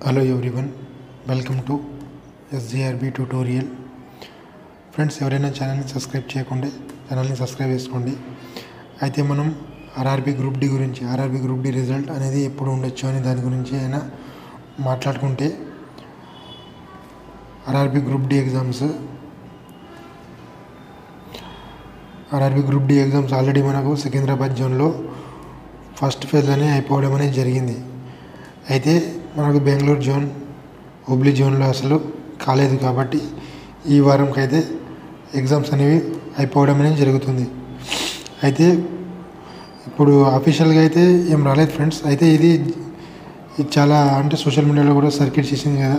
hello everyone welcome to SGRB tutorial friends ఎవరైనా ఛానల్ని subscribe చేయకుంటే ఛానల్ని సబ్స్క్రైబ్ చేసుకోండి అయితే మనం ఆర్ఆర్బి గ్రూప్ డి గురించి ఆర్ఆర్బి గ్రూప్ డి రిజల్ట్ అనేది ఎప్పుడు ఉండొచ్చు అని దాని గురించి అయినా మాట్లాడుకుంటే RRB group D exams RRB group D exams already మనకు సికింద్రాబాద్ జోన్లో ఫస్ట్ ఫేజ్ అనే అయిపోవడం అనేది జరిగింది అయితే మనకు బెంగళూరు జోన్ హుబ్లీ జోన్లో అసలు కాలేదు కాబట్టి ఈ వారంకి అయితే ఎగ్జామ్స్ అనేవి అయిపోవడం అనేది జరుగుతుంది అయితే ఇప్పుడు అఫీషియల్గా అయితే ఏం రాలేదు ఫ్రెండ్స్ అయితే ఇది ఇది చాలా అంటే సోషల్ మీడియాలో కూడా సర్క్యూట్ చేసింది కదా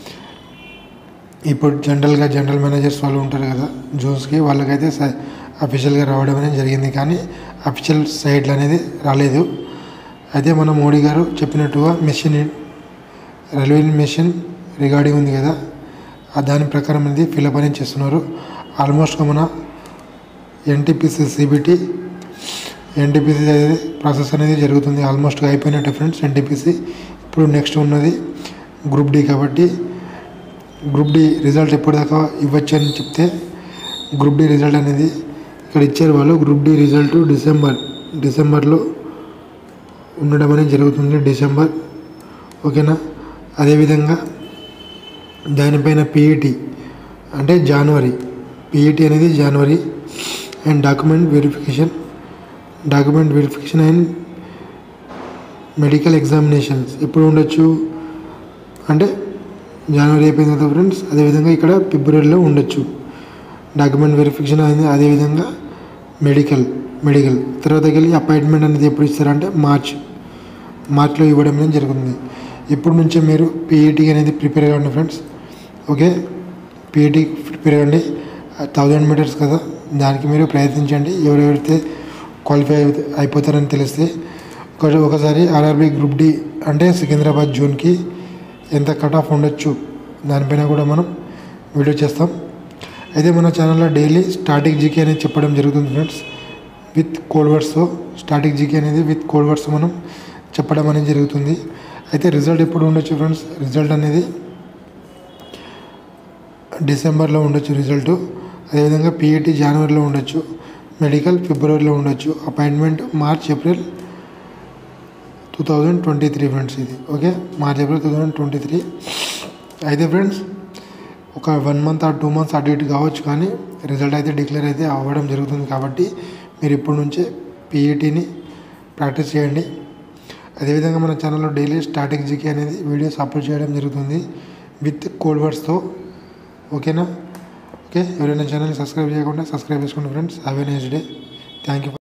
ఇప్పుడు జనరల్గా జనరల్ మేనేజర్స్ వాళ్ళు ఉంటారు కదా జోన్స్కి వాళ్ళకైతే అఫీషియల్గా రావడం అనేది జరిగింది కానీ అఫీషియల్ సైట్లు అనేది రాలేదు అయితే మన మోడీ గారు చెప్పినట్టుగా మెషిన్ రైల్వే మెషిన్ రిగార్డింగ్ ఉంది కదా ఆ దాని ప్రకారం అనేది ఫిలప్ అనేది చేస్తున్నారు ఆల్మోస్ట్గా మన ఎన్టీపీసీ సిబిటి ఎన్టీపీసీ అనేది ప్రాసెస్ అనేది జరుగుతుంది ఆల్మోస్ట్గా అయిపోయినట్టు ఫ్రెండ్స్ ఎన్టీపీసీ ఇప్పుడు నెక్స్ట్ ఉన్నది గ్రూప్ డి కాబట్టి గ్రూప్ డి రిజల్ట్ ఎప్పటిదాకా ఇవ్వచ్చు అని చెప్తే గ్రూప్ డి రిజల్ట్ అనేది ఇక్కడ ఇచ్చారు వాళ్ళు గ్రూప్ డి రిజల్ట్ డిసెంబర్ డిసెంబర్లో ఉండడం అనేది జరుగుతుంది డిసెంబర్ ఓకేనా అదేవిధంగా దానిపైన పిఈటి అంటే జనవరి పిఈటి అనేది జనవరి and document verification document verification and medical examinations ఎప్పుడు ఉండొచ్చు అంటే జనవరి అయిపోయిన తర్వాత ఫ్రెండ్స్ అదేవిధంగా ఇక్కడ ఫిబ్రవరిలో ఉండొచ్చు డాక్యుమెంట్ వెరిఫికేషన్ అనేది అదేవిధంగా మెడికల్ మెడికల్ తర్వాత వెళ్ళి అపాయింట్మెంట్ అనేది ఎప్పుడు ఇస్తారంటే మార్చ్ మార్చ్లో ఇవ్వడం అనేది జరుగుతుంది ఇప్పటి నుంచే మీరు పీఈటీ అనేది ప్రిపేర్ అవ్వండి ఫ్రెండ్స్ ఓకే పీఈటీ ప్రిపేర్ అవ్వండి థౌజండ్ మీటర్స్ కదా దానికి మీరు ప్రయత్నించండి ఎవరెవరైతే క్వాలిఫై అయిపోతారని తెలిస్తే ఒక ఒకసారి ఆర్ఆర్బీ గ్రూప్ డి అంటే సికింద్రాబాద్ జోన్కి ఎంత కట్ ఆఫ్ ఉండొచ్చు దానిపైన కూడా మనం వీడియో చేస్తాం అయితే మన ఛానల్లో డైలీ స్టాటిక్ జీకే అనేది చెప్పడం జరుగుతుంది ఫ్రెండ్స్ విత్ కోడ్ వర్డ్స్తో స్టాటిక్ జీకే అనేది విత్ కోడ్ వర్డ్స్ మనం చెప్పడం అనేది జరుగుతుంది అయితే రిజల్ట్ ఎప్పుడు ఉండొచ్చు ఫ్రెండ్స్ రిజల్ట్ అనేది డిసెంబర్లో ఉండొచ్చు రిజల్ట్ అదేవిధంగా పిఈటి జనవరిలో ఉండొచ్చు మెడికల్ ఫిబ్రవరిలో ఉండొచ్చు appointment March April two thousand twenty three friends ఇది okay March April two thousand twenty three అయితే ఫ్రెండ్స్ ఒక one month or two months అటు ఇటు కావచ్చు కానీ రిజల్ట్ అయితే డిక్లేర్ అయితే అవ్వడం జరుగుతుంది కాబట్టి మీరు ఇప్పటి నుంచే పీఈటీని ప్రాక్టీస్ చేయండి అదేవిధంగా మన ఛానల్లో డైలీ స్టాటిక్ జీకే అనేది వీడియోస్ అప్లోడ్ చేయడం జరుగుతుంది విత్ కోడ్ వర్డ్స్తో ఓకేనా ఓకే ఎవరైనా ఛానల్ని సబ్స్క్రైబ్ చేయకుండా సబ్స్క్రైబ్ చేసుకోండి friends have a nice day thank you